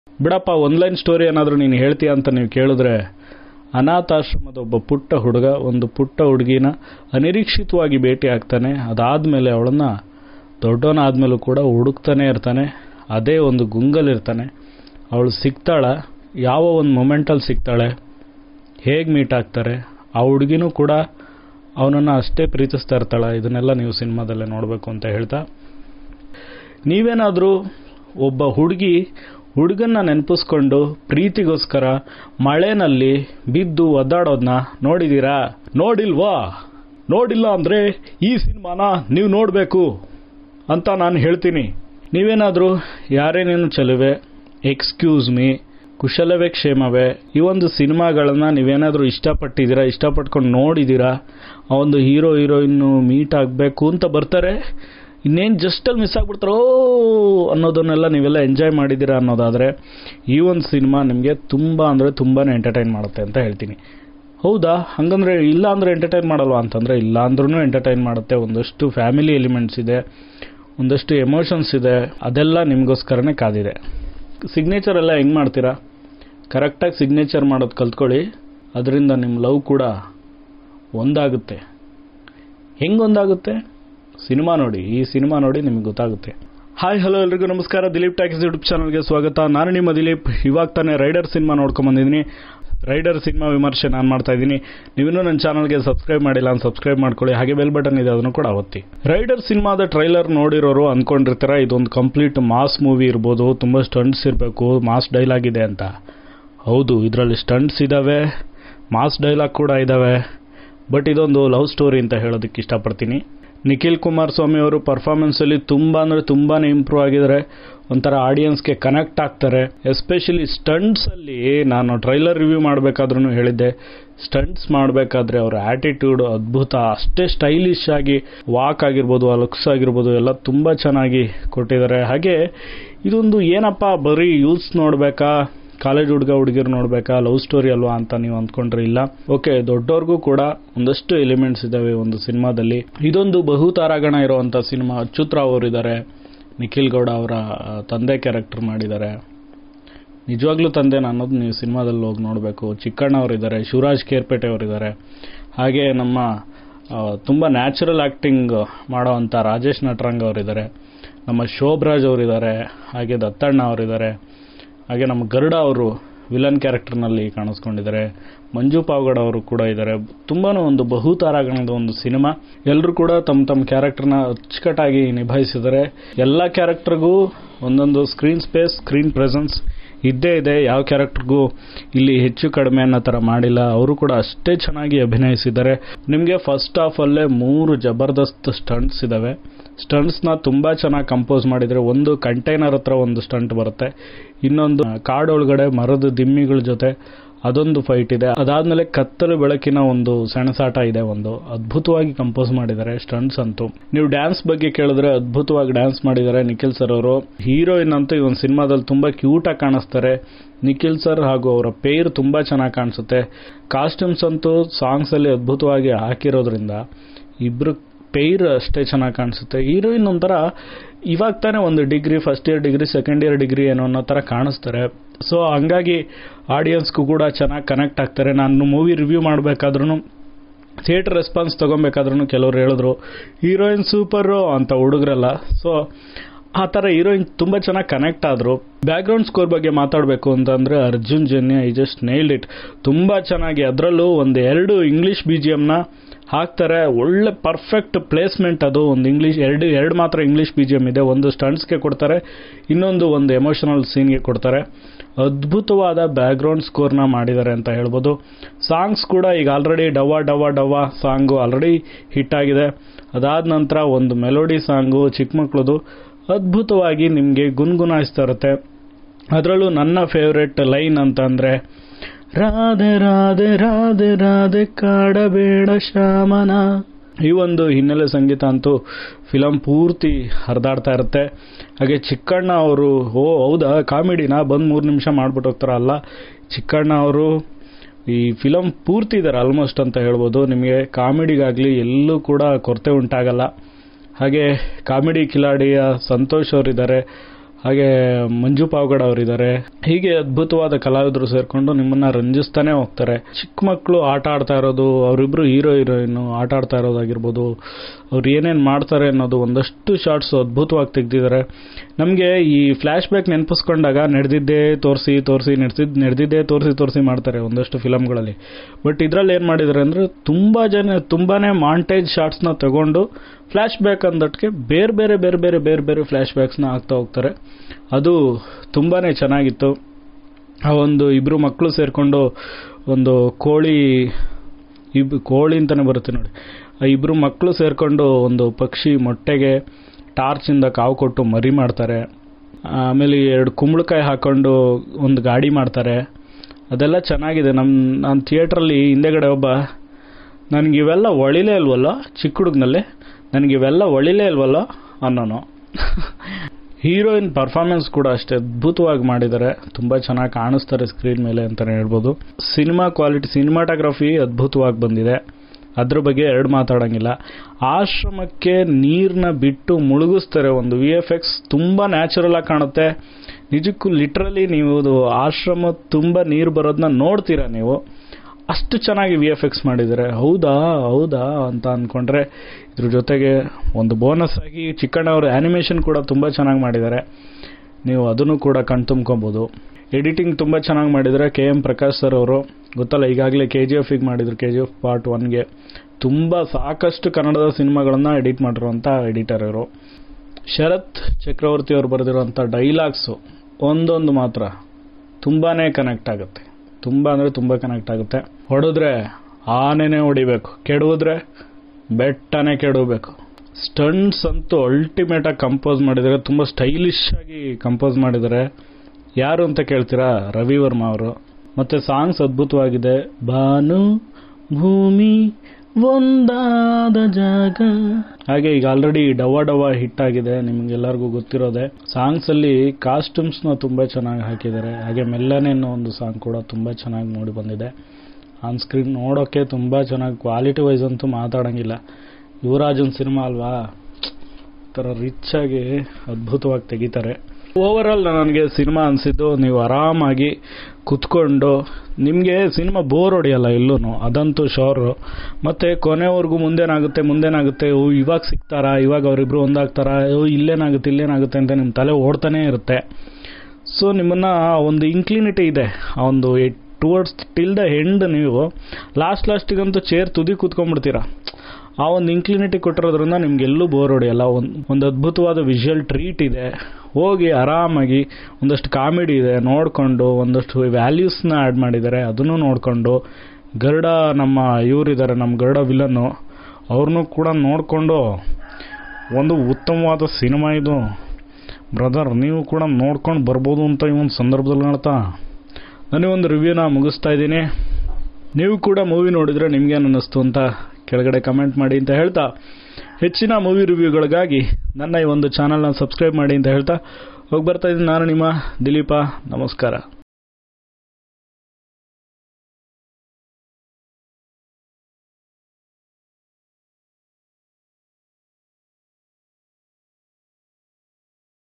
ಬಿಡಪ್ಪ line story ಏನಾದರೂ ನೀನು ಹೇಳ್ತೀಯ ಅಂತ ನೀವು ಕೇಳಿದ್ರೆ ಅನಾಥಾಶ್ರಮದ ಒಬ್ಬ ಪುಟ್ಟ ಹುಡುಗ ಒಂದು ಪುಟ್ಟ ಹುಡುಗಿನ ಅನಿರೀಕ್ಷಿತವಾಗಿ ಭೇಟಿ ಆಗ್ತಾನೆ ಅದಾದಮೇಲೆ ಅವಳನ್ನು ದೊಡ್ಡವನಾದ್ಮೇಲೂ ಕೂಡ ಹುಡುಕ್ತಾನೆ ಇರ್ತಾನೆ ಅದೇ ಒಂದು ಗುಂಗಲಿರ್ತಾನೆ ಅವಳು ಸಿಗ್ತಾಳ ಯಾವ ಒಂದು ಮೊಮೆಂಟಲ್ಲಿ ಸಿಗ್ತಾಳೆ ಹೇಗೆ ಮೀಟ್ ಆಗ್ತಾರೆ ಆ ಹುಡುಗಿನೂ ಕೂಡ ಅವನನ್ನು ಅಷ್ಟೇ ಪ್ರೀತಿಸ್ತಾ ಇರ್ತಾಳೆ ಇದನ್ನೆಲ್ಲ ನೀವು ಸಿನಿಮಾದಲ್ಲೇ ನೋಡಬೇಕು ಅಂತ ಹೇಳ್ತಾ ನೀವೇನಾದರೂ ಒಬ್ಬ ಹುಡುಗಿ ಹುಡುಗನ್ನ ನೆನಪಿಸ್ಕೊಂಡು ಪ್ರೀತಿಗೋಸ್ಕರ ಮಳೆನಲ್ಲಿ ಬಿದ್ದು ಒದ್ದಾಡೋದನ್ನ ನೋಡಿದ್ದೀರಾ ನೋಡಿಲ್ವಾ ನೋಡಿಲ್ಲ ಅಂದರೆ ಈ ಸಿನಿಮಾನ ನೀವು ನೋಡಬೇಕು ಅಂತ ನಾನು ಹೇಳ್ತೀನಿ ನೀವೇನಾದರೂ ಯಾರೇನೇನು ಚೆಲುವೆ ಎಕ್ಸ್ಕ್ಯೂಸ್ ಮೀ ಕುಶಲವೇ ಕ್ಷೇಮವೇ ಈ ಒಂದು ಸಿನಿಮಾಗಳನ್ನು ನೀವೇನಾದರೂ ಇಷ್ಟಪಟ್ಟಿದ್ದೀರಾ ಇಷ್ಟಪಟ್ಕೊಂಡು ನೋಡಿದ್ದೀರಾ ಆ ಒಂದು ಹೀರೋ ಹೀರೋಯಿನ್ನು ಮೀಟ್ ಆಗಬೇಕು ಅಂತ ಬರ್ತಾರೆ ಇನ್ನೇನು ಜಸ್ಟಲ್ಲಿ ಮಿಸ್ ಆಗ್ಬಿಡ್ತಾರೋ ಅನ್ನೋದನ್ನೆಲ್ಲ ನೀವೆಲ್ಲ ಎಂಜಾಯ್ ಮಾಡಿದ್ದೀರಾ ಅನ್ನೋದಾದರೆ ಈ ಒಂದು ಸಿನಿಮಾ ನಿಮಗೆ ತುಂಬ ಅಂದರೆ ತುಂಬಾ ಎಂಟರ್ಟೈನ್ ಮಾಡುತ್ತೆ ಅಂತ ಹೇಳ್ತೀನಿ ಹೌದಾ ಹಂಗಂದ್ರೆ ಇಲ್ಲ ಅಂದರೆ ಎಂಟರ್ಟೈನ್ ಮಾಡಲ್ವಾ ಅಂತಂದರೆ ಇಲ್ಲ ಅಂದ್ರೂ ಎಂಟರ್ಟೈನ್ ಮಾಡುತ್ತೆ ಒಂದಷ್ಟು ಫ್ಯಾಮಿಲಿ ಎಲಿಮೆಂಟ್ಸ್ ಇದೆ ಒಂದಷ್ಟು ಎಮೋಷನ್ಸ್ ಇದೆ ಅದೆಲ್ಲ ನಿಮಗೋಸ್ಕರನೇ ಕಾದಿದೆ ಸಿಗ್ನೇಚರ್ ಎಲ್ಲ ಹೆಂಗೆ ಮಾಡ್ತೀರಾ ಕರೆಕ್ಟಾಗಿ ಸಿಗ್ನೇಚರ್ ಮಾಡೋದು ಕಲ್ತ್ಕೊಳ್ಳಿ ಅದರಿಂದ ನಿಮ್ಮ ಲವ್ ಕೂಡ ಒಂದಾಗುತ್ತೆ ಹೆಂಗೆ ಒಂದಾಗುತ್ತೆ ಸಿನಿಮಾ ನೋಡಿ ಈ ಸಿನಿಮಾ ನೋಡಿ ನಿಮಗೆ ಗೊತ್ತಾಗುತ್ತೆ ಹಾಯ್ ಹಲೋ ಎಲ್ರಿಗೂ ನಮಸ್ಕಾರ ದಿಲೀಪ್ ಟಾಕೀಸ್ ಯೂಟ್ಯೂಬ್ ಚಾನಲ್ಗೆ ಸ್ವಾಗತ ನಾನು ನಿಮ್ಮ ದಿಲೀಪ್ ಇವಾಗ ತಾನೇ ರೈಡರ್ ಸಿನಿಮಾ ನೋಡ್ಕೊಂಬಂದಿದ್ದೀನಿ ರೈಡರ್ ಸಿನಿಮಾ ವಿಮರ್ಶೆ ನಾನು ಮಾಡ್ತಾ ಇದ್ದೀನಿ ನೀವಿನ್ನೂ ನನ್ನ ಚಾನಲ್ಗೆ ಸಬ್ಸ್ಕ್ರೈಬ್ ಮಾಡಿಲ್ಲ ಅಂತ ಸಬ್ಸ್ಕ್ರೈಬ್ ಮಾಡ್ಕೊಳ್ಳಿ ಹಾಗೆ ಬೆಲ್ ಬಟನ್ ಇದೆ ಅದನ್ನು ಕೂಡ ಒತ್ತಿ ರೈಡರ್ ಸಿನಿಮಾದ ಟ್ರೈಲರ್ ನೋಡಿರೋರು ಅಂದ್ಕೊಂಡಿರ್ತಾರೆ ಇದೊಂದು ಕಂಪ್ಲೀಟ್ ಮಾಸ್ ಮೂವಿ ಇರ್ಬೋದು ತುಂಬ ಸ್ಟಂಟ್ಸ್ ಇರಬೇಕು ಮಾಸ್ ಡೈಲಾಗ್ ಇದೆ ಅಂತ ಹೌದು ಇದರಲ್ಲಿ ಸ್ಟಂಟ್ಸ್ ಇದ್ದಾವೆ ಮಾಸ್ ಡೈಲಾಗ್ ಕೂಡ ಇದ್ದಾವೆ ಬಟ್ ಇದೊಂದು ಲವ್ ಸ್ಟೋರಿ ಅಂತ ಹೇಳೋದಕ್ಕೆ ಇಷ್ಟಪಡ್ತೀನಿ ನಿಖಿಲ್ ಕುಮಾರಸ್ವಾಮಿ ಅವರು ಪರ್ಫಾರ್ಮೆನ್ಸಲ್ಲಿ ತುಂಬ ಅಂದರೆ ತುಂಬಾ ಇಂಪ್ರೂವ್ ಆಗಿದ್ದಾರೆ ಒಂಥರ ಆಡಿಯನ್ಸ್ಗೆ ಕನೆಕ್ಟ್ ಆಗ್ತಾರೆ ಎಸ್ಪೆಷಲಿ ಸ್ಟಂಟ್ಸಲ್ಲಿ ನಾನು ಟ್ರೈಲರ್ ರಿವ್ಯೂ ಮಾಡಬೇಕಾದ್ರೂ ಹೇಳಿದ್ದೆ ಸ್ಟಂಟ್ಸ್ ಮಾಡಬೇಕಾದ್ರೆ ಅವರ ಆ್ಯಟಿಟ್ಯೂಡ್ ಅದ್ಭುತ ಅಷ್ಟೇ ಸ್ಟೈಲಿಶ್ ಆಗಿ ವಾಕ್ ಆಗಿರ್ಬೋದು ಆ ಲುಕ್ಸ್ ಆಗಿರ್ಬೋದು ಎಲ್ಲ ತುಂಬ ಚೆನ್ನಾಗಿ ಕೊಟ್ಟಿದ್ದಾರೆ ಹಾಗೆ ಇದೊಂದು ಏನಪ್ಪ ಬರೀ ಯೂಸ್ ನೋಡಬೇಕಾ ಕಾಲೇಜ್ ಹುಡುಗ ಹುಡುಗಿರು ನೋಡಬೇಕಾ ಲವ್ ಸ್ಟೋರಿ ಅಲ್ವಾ ಅಂತ ನೀವು ಅಂದ್ಕೊಂಡ್ರೆ ಇಲ್ಲ ಓಕೆ ದೊಡ್ಡವ್ರಿಗೂ ಕೂಡ ಒಂದಷ್ಟು ಎಲಿಮೆಂಟ್ಸ್ ಇದ್ದಾವೆ ಒಂದು ಸಿನಿಮಾದಲ್ಲಿ ಇದೊಂದು ಬಹು ತಾರಾಗಣ ಇರುವಂಥ ಸಿನಿಮಾ ಅಚ್ಯುತ್ ರಾವ್ ಅವರಿದ್ದಾರೆ ನಿಖಿಲ್ ಗೌಡ ಅವರ ತಂದೆ ಕ್ಯಾರೆಕ್ಟರ್ ಮಾಡಿದ್ದಾರೆ ನಿಜವಾಗ್ಲೂ ತಂದೆ ಅನ್ನೋದು ನೀವು ಸಿನಿಮಾದಲ್ಲಿ ಹೋಗಿ ನೋಡಬೇಕು ಚಿಕ್ಕಣ್ಣ ಅವರಿದ್ದಾರೆ ಶಿವರಾಜ್ ಕೇರ್ಪೇಟೆ ಅವರಿದ್ದಾರೆ ಹಾಗೆ ನಮ್ಮ ತುಂಬ ನ್ಯಾಚುರಲ್ ಆ್ಯಕ್ಟಿಂಗ್ ಮಾಡೋವಂಥ ರಾಜೇಶ್ ನಟರಂಗ್ ಅವರಿದ್ದಾರೆ ನಮ್ಮ ಶೋಭರಾಜ್ ಅವರಿದ್ದಾರೆ ಹಾಗೆ ದತ್ತಣ್ಣ ಅವರಿದ್ದಾರೆ ಹಾಗೆ ನಮ್ಮ ಗರುಡ ಅವರು ವಿಲನ್ ಕ್ಯಾರೆಕ್ಟರ್ನಲ್ಲಿ ಕಾಣಿಸ್ಕೊಂಡಿದ್ದಾರೆ ಮಂಜು ಪಾವಗಡ ಅವರು ಕೂಡ ಇದ್ದಾರೆ ತುಂಬಾ ಒಂದು ಬಹುತಾರಾಗಣದ ಒಂದು ಸಿನಿಮಾ ಎಲ್ಲರೂ ಕೂಡ ತಮ್ಮ ತಮ್ಮ ಕ್ಯಾರೆಕ್ಟರ್ನ ಅಚ್ಚುಕಟ್ಟಾಗಿ ನಿಭಾಯಿಸಿದ್ದಾರೆ ಎಲ್ಲ ಕ್ಯಾರೆಕ್ಟರ್ಗೂ ಒಂದೊಂದು ಸ್ಕ್ರೀನ್ ಸ್ಪೇಸ್ ಸ್ಕ್ರೀನ್ ಪ್ರೆಸೆನ್ಸ್ ಇದ್ದೇ ಇದೆ ಯಾವ ಕ್ಯಾರೆಕ್ಟರ್ಗೂ ಇಲ್ಲಿ ಹೆಚ್ಚು ಕಡಿಮೆ ಅನ್ನೋ ಥರ ಮಾಡಿಲ್ಲ ಅವರು ಕೂಡ ಅಷ್ಟೇ ಚೆನ್ನಾಗಿ ಅಭಿನಯಿಸಿದ್ದಾರೆ ನಿಮಗೆ ಫಸ್ಟ್ ಹಾಫಲ್ಲೇ ಮೂರು ಜಬರ್ದಸ್ತ್ ಸ್ಟಂಟ್ಸ್ ಇದ್ದಾವೆ ಸ್ಟಂಟ್ಸ್ನ ತುಂಬ ಚೆನ್ನಾಗಿ ಕಂಪೋಸ್ ಮಾಡಿದರೆ ಒಂದು ಕಂಟೈನರ್ ಹತ್ರ ಒಂದು ಸ್ಟಂಟ್ ಬರುತ್ತೆ ಇನ್ನೊಂದು ಕಾಡೊಳಗಡೆ ಮರದ ದಿಮ್ಮಿಗಳ ಜೊತೆ ಅದೊಂದು ಫೈಟ್ ಇದೆ ಅದಾದಮೇಲೆ ಕತ್ತಲು ಬೆಳಕಿನ ಒಂದು ಸೆಣಸಾಟ ಇದೆ ಒಂದು ಅದ್ಭುತವಾಗಿ ಕಂಪೋಸ್ ಮಾಡಿದ್ದಾರೆ ಸ್ಟಂಟ್ಸ್ ಅಂತೂ ನೀವು ಡ್ಯಾನ್ಸ್ ಬಗ್ಗೆ ಕೇಳಿದ್ರೆ ಅದ್ಭುತವಾಗಿ ಡ್ಯಾನ್ಸ್ ಮಾಡಿದ್ದಾರೆ ನಿಖಿಲ್ ಸರ್ ಅವರು ಹೀರೋಯಿನ್ ಅಂತೂ ಈ ಒಂದು ಸಿನಿಮಾದಲ್ಲಿ ತುಂಬ ಕ್ಯೂಟಾಗಿ ಕಾಣಿಸ್ತಾರೆ ನಿಖಿಲ್ ಸರ್ ಹಾಗೂ ಅವರ ಪೇರ್ ತುಂಬ ಚೆನ್ನಾಗಿ ಕಾಣಿಸುತ್ತೆ ಕಾಸ್ಟ್ಯೂಮ್ಸ್ ಅಂತೂ ಸಾಂಗ್ಸಲ್ಲಿ ಅದ್ಭುತವಾಗಿ ಹಾಕಿರೋದ್ರಿಂದ ಇಬ್ಬರು ಪೇರ್ ಅಷ್ಟೇ ಚೆನ್ನಾಗಿ ಕಾಣಿಸುತ್ತೆ ಹೀರೋಯಿನ್ ಒಂಥರ ಇವಾಗ ತಾನೇ ಒಂದು degree first year degree second year degree ಏನೋ ಅನ್ನೋ ಥರ ಕಾಣಿಸ್ತಾರೆ ಸೊ ಹಂಗಾಗಿ ಆಡಿಯನ್ಸ್ಗೂ ಕೂಡ ಚೆನ್ನಾಗಿ ಕನೆಕ್ಟ್ ಆಗ್ತಾರೆ ನಾನು ಮೂವಿ ರಿವ್ಯೂ ಮಾಡಬೇಕಾದ್ರೂ ಥಿಯೇಟರ್ ರೆಸ್ಪಾನ್ಸ್ ತೊಗೊಬೇಕಾದ್ರೂ ಕೆಲವರು ಹೇಳಿದ್ರು ಹೀರೋಯಿನ್ ಸೂಪರು ಅಂತ ಹುಡುಗರಲ್ಲ ಸೊ ಆ ಥರ ಹೀರೋಯಿನ್ ತುಂಬ ಚೆನ್ನಾಗಿ ಕನೆಕ್ಟ್ ಆದರು ಬ್ಯಾಕ್ಗ್ರೌಂಡ್ ಸ್ಕೋರ್ ಬಗ್ಗೆ ಮಾತಾಡಬೇಕು ಅಂತಂದರೆ Arjun Janya I just nailed it ತುಂಬ ಚೆನ್ನಾಗಿ ಅದರಲ್ಲೂ ಒಂದು ಎರಡು ಇಂಗ್ಲೀಷ್ ಬಿ ಜಿ ಎಮ್ನ ಹಾಕ್ತಾರೆ ಒಳ್ಳೆ ಪರ್ಫೆಕ್ಟ್ ಪ್ಲೇಸ್ಮೆಂಟ್ ಅದು ಒಂದು ಇಂಗ್ಲೀಷ್ ಎರಡು ಎರಡು ಮಾತ್ರ ಇಂಗ್ಲೀಷ್ ಬಿ ಜಿ ಎಮ್ ಇದೆ ಒಂದು ಸ್ಟಂಟ್ಸ್ಗೆ ಕೊಡ್ತಾರೆ ಇನ್ನೊಂದು ಒಂದು ಎಮೋಷನಲ್ ಸೀನ್ಗೆ ಕೊಡ್ತಾರೆ ಅದ್ಭುತವಾದ ಬ್ಯಾಕ್ಗ್ರೌಂಡ್ ಸ್ಕೋರ್ನ ಮಾಡಿದ್ದಾರೆ ಅಂತ ಹೇಳ್ಬೋದು ಸಾಂಗ್ಸ್ ಕೂಡ ಈಗ ಆಲ್ರೆಡಿ ಡವ್ವ ಡವ್ವ ಡವ್ವ ಸಾಂಗು ಆಲ್ರೆಡಿ ಹಿಟ್ ಆಗಿದೆ ಅದಾದ ನಂತರ ಒಂದು ಮೆಲೋಡಿ ಸಾಂಗು ಚಿಕ್ಕ ಮಕ್ಕಳದು ಅದ್ಭುತವಾಗಿ ನಿಮಗೆ ಗುನ್ಗುನಾಯಿಸ್ತಾ ಇರುತ್ತೆ ಅದರಲ್ಲೂ ನನ್ನ ಫೇವ್ರೆಟ್ ಲೈನ್ ಅಂತಂದರೆ ರಾಧೆ ರಾಧೆ ರಾಧೆ ರಾಧೆ ಕಾಡಬೇಡ ಶ್ಯಾಮನ ಈ ಒಂದು ಹಿನ್ನೆಲೆ ಸಂಗೀತ ಅಂತೂ ಫಿಲಮ್ ಪೂರ್ತಿ ಹರಿದಾಡ್ತಾ ಇರುತ್ತೆ ಹಾಗೆ ಚಿಕ್ಕಣ್ಣ ಅವರು ಓ ಹೌದಾ ಕಾಮಿಡಿನ ಬಂದು ಮೂರು ನಿಮಿಷ ಮಾಡ್ಬಿಟ್ಟು ಹೋಗ್ತಾರ ಅಲ್ಲ ಚಿಕ್ಕಣ್ಣ ಅವರು ಈ ಫಿಲಮ್ ಪೂರ್ತಿ ಇದ್ದಾರೆ ಆಲ್ಮೋಸ್ಟ್ ಅಂತ ಹೇಳ್ಬೋದು ನಿಮಗೆ ಕಾಮಿಡಿಗಾಗಲಿ ಎಲ್ಲೂ ಕೂಡ ಕೊರತೆ ಉಂಟಾಗಲ್ಲ ಹಾಗೆ ಕಾಮಿಡಿ ಕಿಲಾಡಿಯ ಸಂತೋಷ್ ಅವರಿದ್ದಾರೆ ಹಾಗೆ ಮಂಜು ಪಾವಗಡ ಅವರಿದ್ದಾರೆ ಹೀಗೆ ಅದ್ಭುತವಾದ ಕಲಾವಿದರು ಸೇರ್ಕೊಂಡು ನಿಮ್ಮನ್ನ ರಂಜಿಸ್ತಾನೆ ಹೋಗ್ತಾರೆ ಚಿಕ್ಕ ಮಕ್ಕಳು ಆಟ ಆಡ್ತಾ ಇರೋದು ಅವರಿಬ್ರು ಹೀರೋ ಹೀರೋಯಿನ್ ಆಟ ಆಡ್ತಾ ಇರೋದಾಗಿರ್ಬೋದು ಅವ್ರು ಏನೇನು ಮಾಡ್ತಾರೆ ಅನ್ನೋದು ಒಂದಷ್ಟು ಶಾರ್ಟ್ಸ್ ಅದ್ಭುತವಾಗಿ ತೆಗ್ದಿದ್ದಾರೆ ನಮಗೆ ಈ ಫ್ಲ್ಯಾಶ್ ಬ್ಯಾಕ್ ನೆನಪಿಸ್ಕೊಂಡಾಗ ನಡೆದಿದ್ದೇ ತೋರಿಸಿ ತೋರಿಸಿ ನಡೆಸಿದ್ ನಡೆದಿದ್ದೇ ತೋರಿಸಿ ತೋರಿಸಿ ಮಾಡ್ತಾರೆ ಒಂದಷ್ಟು ಫಿಲಮ್ಗಳಲ್ಲಿ ಬಟ್ ಇದರಲ್ಲಿ ಏನು ಮಾಡಿದ್ದಾರೆ ಅಂದರೆ ತುಂಬ ಜನ ತುಂಬಾನೇ ಮಾಂಟೇಜ್ ಶಾರ್ಟ್ಸ್ನ ತಗೊಂಡು ಫ್ಲ್ಯಾಶ್ ಬ್ಯಾಕ್ ಅಂದಟ್ಗೆ ಬೇರೆ ಬೇರೆ ಬೇರೆ ಬೇರೆ ಬೇರೆ ಬೇರೆ ಫ್ಲ್ಯಾಶ್ ಬ್ಯಾಕ್ಸ್ನ ಹಾಕ್ತಾ ಹೋಗ್ತಾರೆ ಅದು ತುಂಬಾನೇ ಚೆನ್ನಾಗಿತ್ತು ಆ ಒಂದು ಇಬ್ರು ಮಕ್ಕಳು ಸೇರಿಕೊಂಡು ಒಂದು ಕೋಳಿ ಇಬ್ ಕೋಳಿ ಅಂತಾನೆ ಬರುತ್ತೆ ನೋಡಿ ಆ ಇಬ್ರು ಮಕ್ಕಳು ಸೇರಿಕೊಂಡು ಒಂದು ಪಕ್ಷಿ ಮೊಟ್ಟೆಗೆ ಟಾರ್ಚಿಂದ ಕಾವು ಕೊಟ್ಟು ಮರಿ ಮಾಡ್ತಾರೆ ಆಮೇಲೆ ಎರಡು ಕುಂಬಳಕಾಯಿ ಹಾಕೊಂಡು ಒಂದು ಗಾಡಿ ಮಾಡ್ತಾರೆ ಅದೆಲ್ಲ ಚೆನ್ನಾಗಿದೆ ನಮ್ಮ ನಾನು ಥಿಯೇಟ್ರಲ್ಲಿ ಹಿಂದೆಗಡೆ ಒಬ್ಬ ನನಗೆ ಇವೆಲ್ಲ ಒಳಿಲೇ ಇಲ್ವಲ್ಲ ಚಿಕ್ಕ ಹುಡುಗನಲ್ಲಿ ನನಗೆ ಇವೆಲ್ಲ ಒಳಿಲೇ ಇಲ್ವಲ್ಲ ಅನ್ನೋನು ಹೀರೋಯಿನ್ ಪರ್ಫಾರ್ಮೆನ್ಸ್ ಕೂಡ ಅಷ್ಟೇ ಅದ್ಭುತವಾಗಿ ಮಾಡಿದ್ದಾರೆ ತುಂಬ ಚೆನ್ನಾಗಿ ಕಾಣಿಸ್ತಾರೆ ಸ್ಕ್ರೀನ್ ಮೇಲೆ ಅಂತಲೇ ಹೇಳ್ಬೋದು ಸಿನಿಮಾ ಕ್ವಾಲಿಟಿ ಸಿನಿಮಾಟೋಗ್ರಫಿ ಅದ್ಭುತವಾಗಿ ಬಂದಿದೆ ಅದ್ರ ಬಗ್ಗೆ ಎರಡು ಮಾತಾಡೋಂಗಿಲ್ಲ ಆಶ್ರಮಕ್ಕೆ ನೀರನ್ನ ಬಿಟ್ಟು ಮುಳುಗಿಸ್ತಾರೆ ಒಂದು ವಿ ಎಫ್ ಎಕ್ಸ್ ತುಂಬ ನ್ಯಾಚುರಲ್ ಆಗಿ ಕಾಣುತ್ತೆ ನಿಜಕ್ಕೂ ಲಿಟ್ರಲಿ ನೀವು ಅದು ಆಶ್ರಮ ತುಂಬ ನೀರು ಬರೋದನ್ನ ನೋಡ್ತೀರಾ ನೀವು ಅಷ್ಟು ಚೆನ್ನಾಗಿ ವಿ ಎಫ್ ಎಕ್ಸ್ ಮಾಡಿದ್ದಾರೆ ಹೌದಾ ಹೌದಾ ಅಂತ ಅಂದ್ಕೊಂಡ್ರೆ ಇದ್ರ ಜೊತೆಗೆ ಒಂದು ಬೋನಸ್ ಆಗಿ ಚಿಕ್ಕಣ್ಣ ಅವ್ರ ಆ್ಯನಿಮೇಷನ್ ಕೂಡ ತುಂಬ ಚೆನ್ನಾಗಿ ಮಾಡಿದ್ದಾರೆ ನೀವು ಅದನ್ನು ಕೂಡ ಕಣ್ತುಂಬ್ಕೊಬೋದು ಎಡಿಟಿಂಗ್ ತುಂಬ ಚೆನ್ನಾಗಿ ಮಾಡಿದರೆ ಕೆ ಎಂ ಪ್ರಕಾಶ್ ಸರ್ ಅವರು ಗೊತ್ತಲ್ಲ ಈಗಾಗಲೇ ಕೆ ಜಿ ಎಫಿಗೆ ಮಾಡಿದ್ರು ಕೆ ಜಿ ಎಫ್ ಪಾರ್ಟ್ ಒನ್ಗೆ ತುಂಬ ಸಾಕಷ್ಟು ಕನ್ನಡದ ಸಿನಿಮಾಗಳನ್ನು ಎಡಿಟ್ ಮಾಡಿರುವಂಥ ಎಡಿಟರ್ ಇವರು ಶರತ್ ಚಕ್ರವರ್ತಿ ಅವರು ಬರೆದಿರುವಂಥ ಡೈಲಾಗ್ಸು ಒಂದೊಂದು ಮಾತ್ರ ತುಂಬಾ ಕನೆಕ್ಟ್ ಆಗುತ್ತೆ ತುಂಬ ಅಂದರೆ ತುಂಬ ಕನೆಕ್ಟ್ ಆಗುತ್ತೆ ಹೊಡೆದ್ರೆ ಆನೆನೇ ಹೊಡಿಬೇಕು ಕೆಡವಿದ್ರೆ ಬೆಟ್ಟನೇ ಕೆಡವಬೇಕು ಸ್ಟಂಟ್ಸ್ ಅಂತೂ ಅಲ್ಟಿಮೇಟಾಗಿ ಕಂಪೋಸ್ ಮಾಡಿದ್ದಾರೆ ತುಂಬ ಸ್ಟೈಲಿಶ್ ಆಗಿ ಕಂಪೋಸ್ ಮಾಡಿದ್ದಾರೆ ಯಾರು ಅಂತ ಕೇಳ್ತೀರಾ ರವಿ ವರ್ಮಾ ಅವರು ಮತ್ತೆ ಸಾಂಗ್ಸ್ ಅದ್ಭುತವಾಗಿದೆ ಭಾನು ಭೂಮಿ ಒಂದಾದ ಜಾಗ ಹಾಗೆ ಈಗ ಆಲ್ರೆಡಿ ಡವ ಡವ ಹಿಟ್ ಆಗಿದೆ ನಿಮ್ಗೆಲ್ಲರಿಗೂ ಗೊತ್ತಿರೋದೆ ಸಾಂಗ್ಸ್ ಅಲ್ಲಿ ಕಾಸ್ಟ್ಯೂಮ್ಸ್ ನ ತುಂಬಾ ಚೆನ್ನಾಗಿ ಹಾಕಿದ್ದಾರೆ ಹಾಗೆ ಮೆಲ್ಲನೆ ಅನ್ನೋ ಒಂದು ಸಾಂಗ್ ಕೂಡ ತುಂಬಾ ಚೆನ್ನಾಗಿ ಮೂಡಿ ಬಂದಿದೆ ಆನ್ ಸ್ಕ್ರೀನ್ ನೋಡೋಕೆ ತುಂಬಾ ಚೆನ್ನಾಗಿ ಕ್ವಾಲಿಟಿ ವೈಸ್ ಅಂತೂ ಮಾತಾಡಂಗಿಲ್ಲ ಯುವರಾಜನ್ ಸಿನಿಮಾ ಅಲ್ವಾ ಥರ ರಿಚ್ ಆಗಿ ಅದ್ಭುತವಾಗಿ ತೆಗಿತಾರೆ ಓವರ್ ಆಲ್ ನನಗೆ ಸಿನಿಮಾ ಅನಿಸಿದ್ದು ನೀವು ಆರಾಮಾಗಿ ಕುತ್ಕೊಂಡು ನಿಮಗೆ ಸಿನಿಮಾ ಬೋರ್ ಹೊಡೆಯಲ್ಲ ಎಲ್ಲೂ ಅದಂತೂ ಶೋರು ಮತ್ತು ಕೊನೆವರೆಗೂ ಮುಂದೇನಾಗುತ್ತೆ ಮುಂದೇನಾಗುತ್ತೆ ಓ ಇವಾಗ ಸಿಗ್ತಾರಾ ಇವಾಗ ಅವರಿಬ್ರು ಒಂದಾಗ್ತಾರಾ ಓ ಇಲ್ಲೇನಾಗುತ್ತೆ ಇಲ್ಲೇನಾಗುತ್ತೆ ಅಂತ ನಿಮ್ಮ ತಲೆ ಓಡ್ತಾನೇ ಇರುತ್ತೆ ಸೊ ನಿಮ್ಮನ್ನ ಒಂದು ಇನ್ಕ್ಲಿನಿಟಿ ಇದೆ ಆ ಒಂದು ಟುವರ್ಡ್ಸ್ ಟಿಲ್ ದ ಹೆಂಡ್ ನೀವು ಲಾಸ್ಟ್ ಲಾಸ್ಟಿಗಂತೂ ಚೇರ್ ತುದಿ ಕೂತ್ಕೊಂಡ್ಬಿಡ್ತೀರಾ ಆ ಒಂದು ಇನ್ಕ್ಲಿನಿಟಿ ಕೊಟ್ಟಿರೋದ್ರಿಂದ ನಿಮ್ಗೆಲ್ಲೂ ಬೋರ್ ಹೊಡೆಯಲ್ಲ ಒಂದು ಒಂದು ಅದ್ಭುತವಾದ ವಿಜುವಲ್ ಟ್ರೀಟ್ ಇದೆ ಹೋಗಿ ಆರಾಮಾಗಿ ಒಂದಷ್ಟು ಕಾಮಿಡಿ ಇದೆ ನೋಡಿಕೊಂಡು ಒಂದಷ್ಟು ವ್ಯಾಲ್ಯೂಸ್ನ ಆ್ಯಡ್ ಮಾಡಿದ್ದಾರೆ ಅದನ್ನು ನೋಡಿಕೊಂಡು ಗರುಡ ನಮ್ಮ ಇವರಿದ್ದಾರೆ ನಮ್ಮ ಗರುಡ ವಿಲನ್ನು ಅವ್ರನ್ನೂ ಕೂಡ ನೋಡಿಕೊಂಡು ಒಂದು ಉತ್ತಮವಾದ ಸಿನಿಮಾ ಇದು ಬ್ರದರ್ ನೀವು ಕೂಡ ನೋಡ್ಕೊಂಡು ಬರ್ಬೋದು ಅಂತ ಈ ಒಂದು ಸಂದರ್ಭದಲ್ಲಿ ಹೇಳ್ತಾ ನನಗೊಂದು ರಿವ್ಯೂನ ಮುಗಿಸ್ತಾ ಇದ್ದೀನಿ ನೀವು ಕೂಡ ಮೂವಿ ನೋಡಿದರೆ ನಿಮ್ಗೇನು ಅನ್ನಿಸ್ತು ಅಂತ ಕೆಳಗಡೆ ಕಮೆಂಟ್ ಮಾಡಿ ಅಂತ ಹೇಳ್ತಾ ಹೆಚ್ಚಿನ ಮೂವಿ ರಿವ್ಯೂಗಳಿಗಾಗಿ ನನ್ನ ಈ ಒಂದು ಚಾನಲ್ನ ಸಬ್ಸ್ಕ್ರೈಬ್ ಮಾಡಿ ಅಂತ ಹೇಳ್ತಾ ಹೋಗಿ ಬರ್ತಾ ಇದ್ದೀನಿ ನಾನು ನಿಮ್ಮ ದಿಲೀಪ ನಮಸ್ಕಾರ